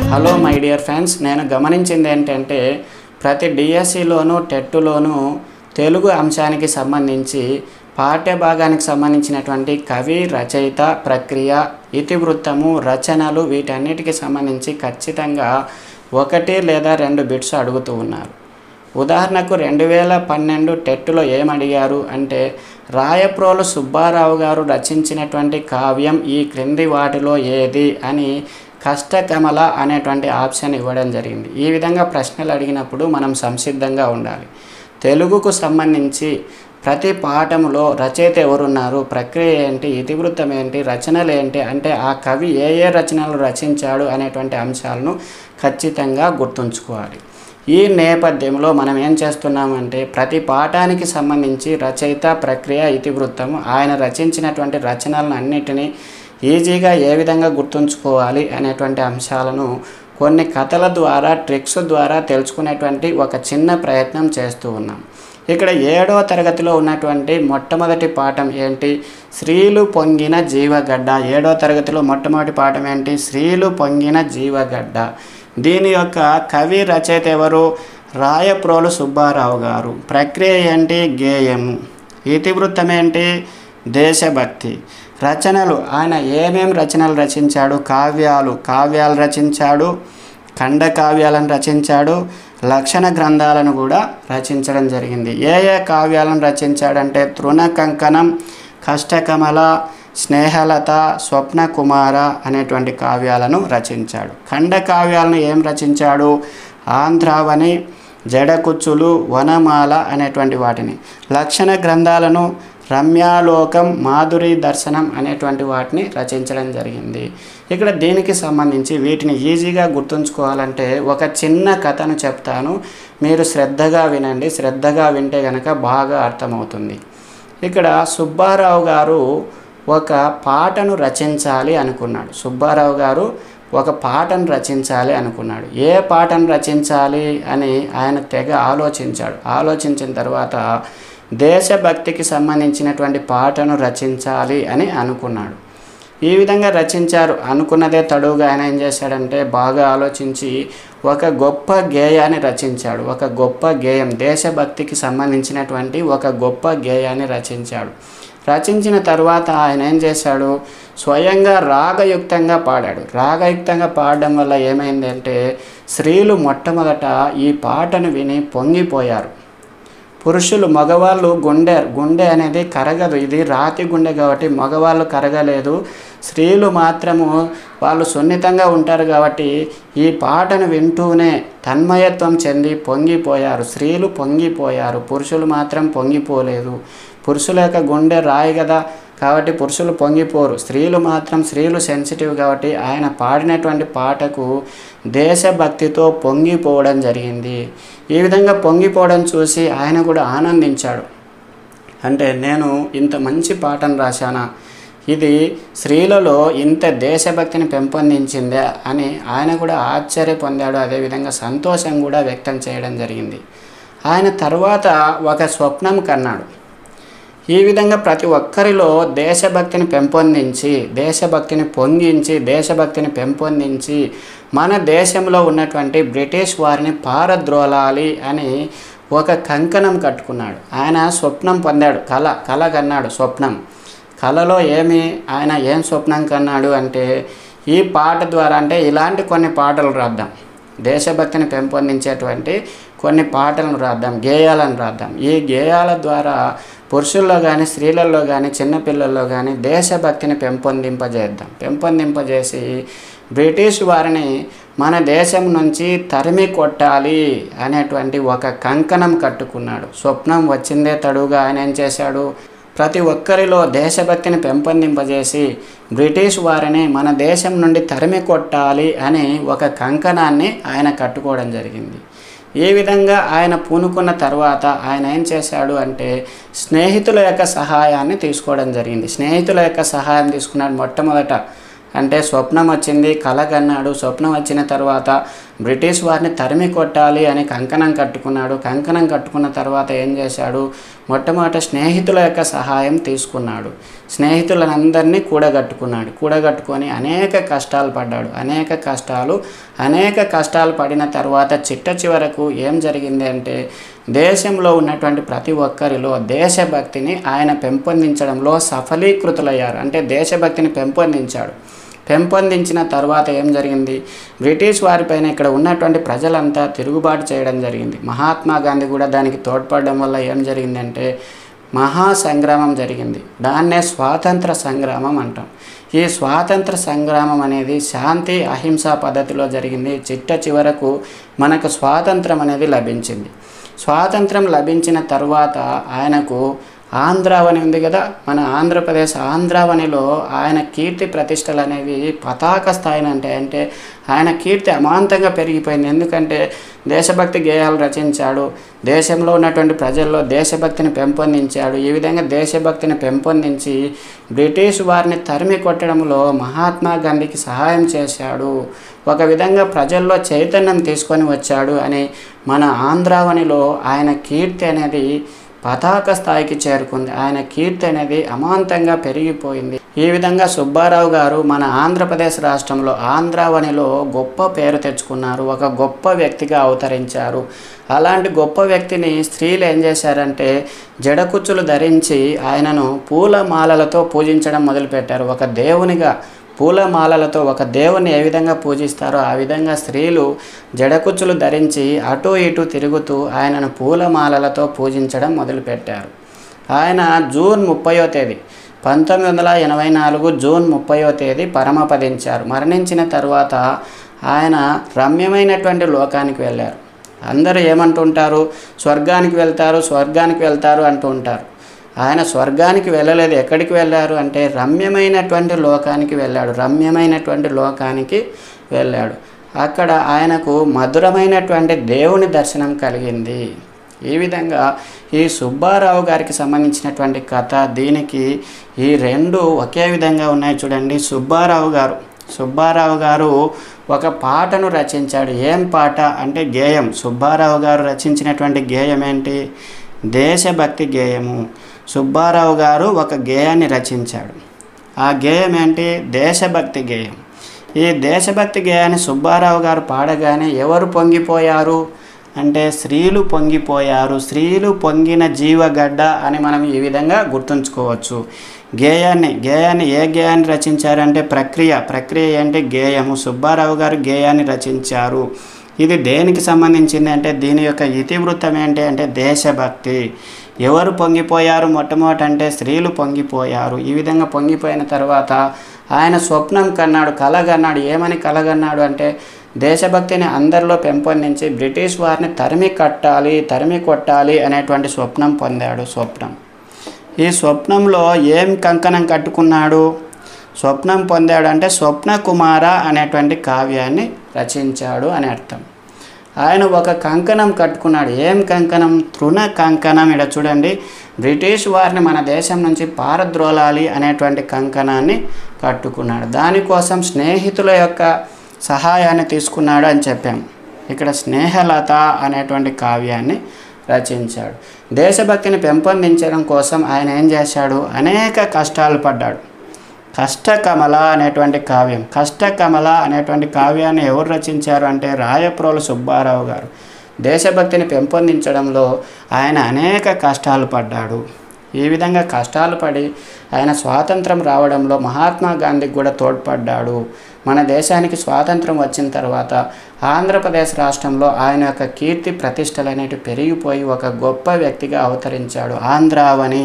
hello my dear friends నేను గమనించింది ఏంటంటే ప్రతి డిఎస్సిలోను టెట్టులోను తెలుగు అంశానికి సంబంధించి పాఠ్య భాగానికి సంబంధించినటువంటి కవి రచయిత ప్రక్రియ ఇతివృత్తము రచనలు వీటన్నిటికి సంబంధించి ఖచ్చితంగా ఒకటి లేదా రెండు బిట్స్ అడుగుతూ ఉన్నారు ఉదాహరణకు రెండు వేల పన్నెండు టెట్టులో ఏమడిగారు అంటే రాయప్రోలు సుబ్బారావు గారు రచించినటువంటి కావ్యం ఈ క్రింది వాటిలో ఏది అని కష్టకమల అనేటువంటి ఆప్షన్ ఇవ్వడం జరిగింది ఈ విధంగా ప్రశ్నలు అడిగినప్పుడు మనం సంసిద్ధంగా ఉండాలి తెలుగుకు సంబంధించి ప్రతి పాఠంలో రచయిత ఎవరున్నారు ప్రక్రియ ఏంటి ఇతివృత్తం ఏంటి రచనలు ఏంటి అంటే ఆ కవి ఏ ఏ రచనలు రచించాడు అనేటువంటి అంశాలను ఖచ్చితంగా గుర్తుంచుకోవాలి ఈ నేపథ్యంలో మనం ఏం చేస్తున్నామంటే ప్రతి పాఠానికి సంబంధించి రచయిత ప్రక్రియ ఇతివృత్తము ఆయన రచించినటువంటి రచనలను అన్నిటినీ ఈజీగా ఏ విధంగా గుర్తుంచుకోవాలి అనేటువంటి అంశాలను కొన్ని కథల ద్వారా ట్రిక్స్ ద్వారా తెలుసుకునేటువంటి ఒక చిన్న ప్రయత్నం చేస్తూ ఉన్నాం ఇక్కడ ఏడవ తరగతిలో ఉన్నటువంటి మొట్టమొదటి పాఠం ఏంటి స్త్రీలు పొంగిన జీవగడ్డ ఏడవ తరగతిలో మొట్టమొదటి పాఠం ఏంటి స్త్రీలు పొంగిన జీవగడ్డ దీని యొక్క కవి రచయిత ఎవరు రాయప్రోలు సుబ్బారావు గారు ప్రక్రియ ఏంటి గేయము ఇతివృత్తం ఏంటి దేశభక్తి రచనలు ఆయన ఏమేం రచనలు రచించాడు కావ్యాలు కావ్యాలు రచించాడు ఖండ కావ్యాలను రచించాడు లక్షణ గ్రంథాలను కూడా రచించడం జరిగింది ఏ ఏ కావ్యాలను రచించాడంటే తృణ కంకణం కష్టకమల స్నేహలత స్వప్న కుమార అనేటువంటి కావ్యాలను రచించాడు ఖండ కావ్యాలను ఏం రచించాడు ఆంధ్రావని జడకుచ్చులు వనమాల అనేటువంటి వాటిని లక్షణ గ్రంథాలను రమ్యాలోకం మాధురి దర్శనం అనేటువంటి వాటిని రచించడం జరిగింది ఇక్కడ దీనికి సంబంధించి వీటిని ఈజీగా గుర్తుంచుకోవాలంటే ఒక చిన్న కథను చెప్తాను మీరు శ్రద్ధగా వినండి శ్రద్ధగా వింటే కనుక బాగా అర్థమవుతుంది ఇక్కడ సుబ్బారావు గారు ఒక పాటను రచించాలి అనుకున్నాడు సుబ్బారావు గారు ఒక పాటను రచించాలి అనుకున్నాడు ఏ పాటను రచించాలి అని ఆయన తెగ ఆలోచించాడు ఆలోచించిన తర్వాత దేశభక్తికి సంబంధించినటువంటి పాటను రచించాలి అని అనుకున్నాడు ఈ విధంగా రచించారు అనుకున్నదే తడువుగా ఆయన ఏం చేశాడంటే బాగా ఆలోచించి ఒక గొప్ప గేయాన్ని రచించాడు ఒక గొప్ప గేయం దేశభక్తికి సంబంధించినటువంటి ఒక గొప్ప గేయాన్ని రచించాడు రచించిన తర్వాత ఆయన ఏం చేశాడు స్వయంగా రాగయుక్తంగా పాడాడు రాగయుక్తంగా పాడడం వల్ల ఏమైందంటే స్త్రీలు మొట్టమొదట ఈ పాటను విని పొంగిపోయారు పురుషులు మగవాళ్ళు గుండె గుండె అనేది కరగదు ఇది రాతి గుండె కాబట్టి మగవాళ్ళు కరగలేదు స్త్రీలు మాత్రము వాళ్ళు సున్నితంగా ఉంటారు కాబట్టి ఈ పాటను వింటూనే తన్మయత్వం చెంది పొంగిపోయారు స్త్రీలు పొంగిపోయారు పురుషులు మాత్రం పొంగిపోలేదు పురుషుల యొక్క గుండె రాయి కదా కాబట్టి పురుషులు పొంగిపోరు స్త్రీలు మాత్రం స్త్రీలు సెన్సిటివ్ కాబట్టి ఆయన పాడినటువంటి పాటకు దేశభక్తితో పొంగిపోవడం జరిగింది ఈ విధంగా పొంగిపోవడం చూసి ఆయన కూడా ఆనందించాడు అంటే నేను ఇంత మంచి పాటను రాశానా ఇది స్త్రీలలో ఇంత దేశభక్తిని పెంపొందించిందే అని ఆయన కూడా ఆశ్చర్య పొందాడు అదేవిధంగా సంతోషం కూడా వ్యక్తం చేయడం జరిగింది ఆయన తర్వాత ఒక స్వప్నం కన్నాడు ఈ విధంగా ప్రతి ఒక్కరిలో దేశభక్తిని పెంపొందించి దేశభక్తిని పొంగించి దేశభక్తిని పెంపొందించి మన దేశంలో ఉన్నటువంటి బ్రిటిష్ వారిని పారద్రోలాలి అని ఒక కంకణం కట్టుకున్నాడు ఆయన స్వప్నం పొందాడు కళ కళ కన్నాడు స్వప్నం కళలో ఏమి ఆయన ఏం స్వప్నం కన్నాడు అంటే ఈ పాట ద్వారా అంటే ఇలాంటి కొన్ని పాటలు రాద్దాం దేశభక్తిని పెంపొందించేటువంటి కొన్ని పాటలను రాద్దాం గేయాలను రాద్దాం ఈ గేయాల ద్వారా పురుషుల్లో కానీ స్త్రీలలో కానీ చిన్నపిల్లల్లో కానీ దేశభక్తిని పెంపొందింపజేద్దాం పెంపొందింపజేసి బ్రిటిష్ వారిని మన దేశం నుంచి తరిమి కొట్టాలి అనేటువంటి ఒక కంకణం కట్టుకున్నాడు స్వప్నం వచ్చిందే తడుగా ఆయన ఏం చేశాడు ప్రతి ఒక్కరిలో దేశభక్తిని పెంపొందింపజేసి బ్రిటిష్ వారిని మన దేశం నుండి తరిమి కొట్టాలి అని ఒక కంకణాన్ని ఆయన కట్టుకోవడం జరిగింది ఈ విధంగా ఆయన పూనుకున్న తర్వాత ఆయన ఏం చేశాడు అంటే స్నేహితుల యొక్క సహాయాన్ని తీసుకోవడం జరిగింది స్నేహితుల యొక్క సహాయం తీసుకున్నాడు మొట్టమొదట అంటే స్వప్నం వచ్చింది కల కన్నాడు స్వప్నం వచ్చిన తర్వాత బ్రిటిష్ వారిని తరిమి కొట్టాలి అని కంకణం కట్టుకున్నాడు కంకణం కట్టుకున్న తర్వాత ఏం చేశాడు మొట్టమొదట స్నేహితుల యొక్క సహాయం తీసుకున్నాడు స్నేహితులందరినీ కూడగట్టుకున్నాడు కూడగట్టుకొని అనేక కష్టాలు పడ్డాడు అనేక కష్టాలు అనేక కష్టాలు పడిన తర్వాత చిట్ట చివరకు ఏం జరిగింది అంటే దేశంలో ఉన్నటువంటి ప్రతి ఒక్కరిలో దేశభక్తిని ఆయన పెంపొందించడంలో సఫలీకృతులయ్యారు అంటే దేశభక్తిని పెంపొందించాడు పెంపొందించిన తర్వాత ఏం జరిగింది బ్రిటిష్ వారిపైన ఇక్కడ ఉన్నటువంటి ప్రజలంతా తిరుగుబాటు చేయడం జరిగింది మహాత్మా గాంధీ కూడా దానికి తోడ్పడడం వల్ల ఏం జరిగిందంటే మహా సంగ్రామం జరిగింది దాన్నే స్వాతంత్ర సంగ్రామం అంటాం ఈ స్వాతంత్ర సంగ్రామం అనేది శాంతి అహింసా పద్ధతిలో జరిగింది చిట్ట చివరకు మనకు స్వాతంత్రం అనేది లభించింది స్వాతంత్రం లభించిన తర్వాత ఆయనకు ఆంధ్రావని ఉంది కదా మన ఆంధ్రప్రదేశ్ ఆంధ్రావనిలో ఆయన కీర్తి ప్రతిష్టలు అనేవి పతాక స్థాయిని అంటే అంటే ఆయన కీర్తి అమాంతంగా పెరిగిపోయింది ఎందుకంటే దేశభక్తి గేయాలు రచించాడు దేశంలో ఉన్నటువంటి ప్రజల్లో దేశభక్తిని పెంపొందించాడు ఈ విధంగా దేశభక్తిని పెంపొందించి బ్రిటిష్ వారిని తరిమి కొట్టడంలో మహాత్మా గాంధీకి సహాయం చేశాడు ఒక విధంగా ప్రజల్లో చైతన్యం తీసుకొని వచ్చాడు అని మన ఆంధ్రావనిలో ఆయన కీర్తి అనేది పతాక స్థాయికి చేరుకుంది ఆయన కీర్తి అనేది అమాంతంగా పెరిగిపోయింది ఈ విధంగా సుబ్బారావు గారు మన ఆంధ్రప్రదేశ్ రాష్ట్రంలో ఆంధ్రావనిలో గొప్ప పేరు తెచ్చుకున్నారు ఒక గొప్ప వ్యక్తిగా అవతరించారు అలాంటి గొప్ప వ్యక్తిని స్త్రీలు ఏం చేశారంటే జడకుచ్చులు ధరించి ఆయనను పూలమాలలతో పూజించడం మొదలుపెట్టారు ఒక దేవునిగా పూలమాలలతో ఒక దేవుని ఏ విధంగా పూజిస్తారో ఆ విధంగా స్త్రీలు జడకుచ్చులు ధరించి అటు ఇటు తిరుగుతూ ఆయనను పూలమాలలతో పూజించడం మొదలుపెట్టారు ఆయన జూన్ ముప్పయో తేదీ పంతొమ్మిది వందల ఎనభై నాలుగు జూన్ ముప్పయో తేదీ పరమపదించారు మరణించిన తర్వాత ఆయన రమ్యమైనటువంటి లోకానికి వెళ్ళారు అందరూ ఏమంటుంటారు స్వర్గానికి వెళ్తారు స్వర్గానికి వెళ్తారు అంటూ ఉంటారు ఆయన స్వర్గానికి వెళ్ళలేదు ఎక్కడికి వెళ్ళారు అంటే రమ్యమైనటువంటి లోకానికి వెళ్ళాడు రమ్యమైనటువంటి లోకానికి వెళ్ళాడు అక్కడ ఆయనకు మధురమైనటువంటి దేవుని దర్శనం కలిగింది ఈ విధంగా ఈ సుబ్బారావు గారికి సంబంధించినటువంటి కథ దీనికి ఈ రెండు ఒకే విధంగా ఉన్నాయి చూడండి సుబ్బారావు గారు సుబ్బారావు గారు ఒక పాటను రచించాడు ఏం పాట అంటే గేయం సుబ్బారావు గారు రచించినటువంటి గేయం ఏంటి దేశభక్తి గేయము సుబ్బారావు గారు ఒక గేయాన్ని రచించాడు ఆ గేయం ఏంటి దేశభక్తి గేయం ఈ దేశభక్తి గేయాన్ని సుబ్బారావు గారు పాడగానే ఎవరు పొంగిపోయారు అంటే స్త్రీలు పొంగిపోయారు స్త్రీలు పొంగిన జీవగడ్డ అని మనం ఈ విధంగా గుర్తుంచుకోవచ్చు గేయాన్ని గేయాన్ని ఏ గేయాన్ని రచించారంటే ప్రక్రియ ప్రక్రియ ఏంటి గేయము సుబ్బారావు గారు గేయాన్ని రచించారు ఇది దేనికి సంబంధించింది అంటే దీని యొక్క ఇతివృత్తం ఏంటి అంటే దేశభక్తి ఎవరు పొంగిపోయారు మొట్టమొదటి అంటే స్త్రీలు పొంగిపోయారు ఈ విధంగా పొంగిపోయిన తర్వాత ఆయన స్వప్నం కన్నాడు కలగన్నాడు ఏమని కలగన్నాడు అంటే దేశభక్తిని అందరిలో పెంపొందించి బ్రిటిష్ వారిని తరిమి కట్టాలి తరిమి కొట్టాలి అనేటువంటి స్వప్నం పొందాడు స్వప్నం ఈ స్వప్నంలో ఏం కంకణం కట్టుకున్నాడు స్వప్నం పొందాడు అంటే స్వప్న కుమార అనేటువంటి కావ్యాన్ని రచించాడు అని అర్థం ఆయన ఒక కంకణం కట్టుకున్నాడు ఏం కంకణం తృణ కంకణం ఇక్కడ చూడండి బ్రిటిష్ వారిని మన దేశం నుంచి పారద్రోలాలి అనేటువంటి కంకణాన్ని కట్టుకున్నాడు దానికోసం స్నేహితుల యొక్క సహాయాన్ని తీసుకున్నాడు అని చెప్పాం ఇక్కడ స్నేహలత అనేటువంటి కావ్యాన్ని రచించాడు దేశభక్తిని పెంపొందించడం కోసం ఆయన ఏం చేశాడు అనేక కష్టాలు పడ్డాడు కష్టకమల అనేటువంటి కావ్యం కష్టకమల అనేటువంటి కావ్యాన్ని ఎవరు రచించారు అంటే రాయప్రోలు సుబ్బారావు గారు దేశభక్తిని పెంపొందించడంలో ఆయన అనేక కష్టాలు పడ్డాడు ఈ విధంగా కష్టాలు పడి ఆయన స్వాతంత్రం రావడంలో మహాత్మా గాంధీకి కూడా తోడ్పడ్డాడు మన దేశానికి స్వాతంత్రం వచ్చిన తర్వాత ఆంధ్రప్రదేశ్ రాష్ట్రంలో ఆయన యొక్క కీర్తి ప్రతిష్టలు అనేటివి పెరిగిపోయి ఒక గొప్ప వ్యక్తిగా అవతరించాడు ఆంధ్రావని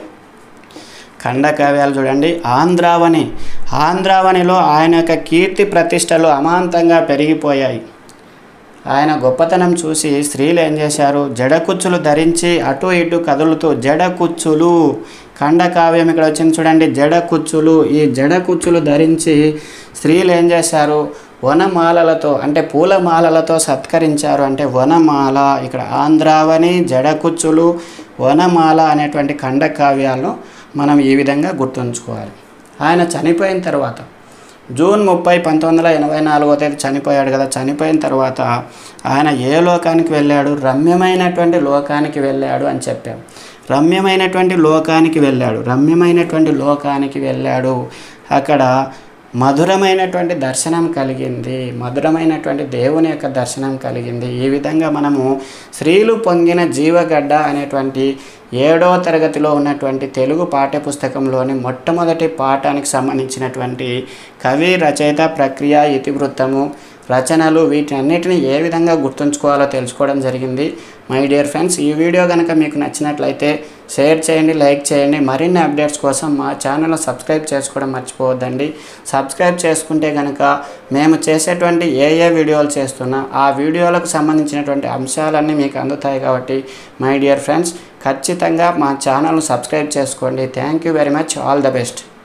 ఖండకావ్యాలు చూడండి ఆంధ్రావని ఆంధ్రావనిలో ఆయన యొక్క కీర్తి ప్రతిష్టలు అమాంతంగా పెరిగిపోయాయి ఆయన గొప్పతనం చూసి స్త్రీలు ఏం చేశారు జడకుచ్చులు ధరించి అటు ఇటు కదులుతూ జడకుచ్చులు ఖండకావ్యం ఇక్కడ వచ్చింది చూడండి జడకుచ్చులు ఈ జడకుచ్చులు ధరించి స్త్రీలు ఏం చేశారు వనమాలలతో అంటే పూలమాలలతో సత్కరించారు అంటే వనమాల ఇక్కడ ఆంధ్రావని జడకుచ్చులు వనమాల అనేటువంటి ఖండకావ్యాలను మనం ఈ విధంగా గుర్తుంచుకోవాలి ఆయన చనిపోయిన తర్వాత జూన్ ముప్పై పంతొమ్మిది వందల ఎనభై నాలుగో తేదీ చనిపోయాడు కదా చనిపోయిన తర్వాత ఆయన ఏ లోకానికి వెళ్ళాడు రమ్యమైనటువంటి లోకానికి వెళ్ళాడు అని చెప్పాం రమ్యమైనటువంటి లోకానికి వెళ్ళాడు రమ్యమైనటువంటి లోకానికి వెళ్ళాడు అక్కడ మధురమైనటువంటి దర్శనం కలిగింది మధురమైనటువంటి దేవుని యొక్క దర్శనం కలిగింది ఈ విధంగా మనము స్త్రీలు పొంగిన జీవగడ్డ అనేటువంటి ఏడవ తరగతిలో ఉన్నటువంటి తెలుగు పాఠ్యపుస్తకంలోని మొట్టమొదటి పాఠానికి సంబంధించినటువంటి కవి రచయిత ప్రక్రియ ఇతివృత్తము రచనలు వీటన్నిటిని ఏ విధంగా గుర్తుంచుకోవాలో తెలుసుకోవడం జరిగింది మై డియర్ ఫ్రెండ్స్ ఈ వీడియో కనుక మీకు నచ్చినట్లయితే షేర్ చేయండి లైక్ చేయండి మరిన్ని అప్డేట్స్ కోసం మా ఛానల్ సబ్స్క్రైబ్ చేసుకోవడం మర్చిపోవద్దండి సబ్స్క్రైబ్ చేసుకుంటే కనుక మేము చేసేటువంటి ఏ ఏ వీడియోలు చేస్తున్నా ఆ వీడియోలకు సంబంధించినటువంటి అంశాలన్నీ మీకు అందుతాయి కాబట్టి మై డియర్ ఫ్రెండ్స్ ఖచ్చితంగా మా ఛానల్ సబ్స్క్రైబ్ చేసుకోండి thank you very much all the best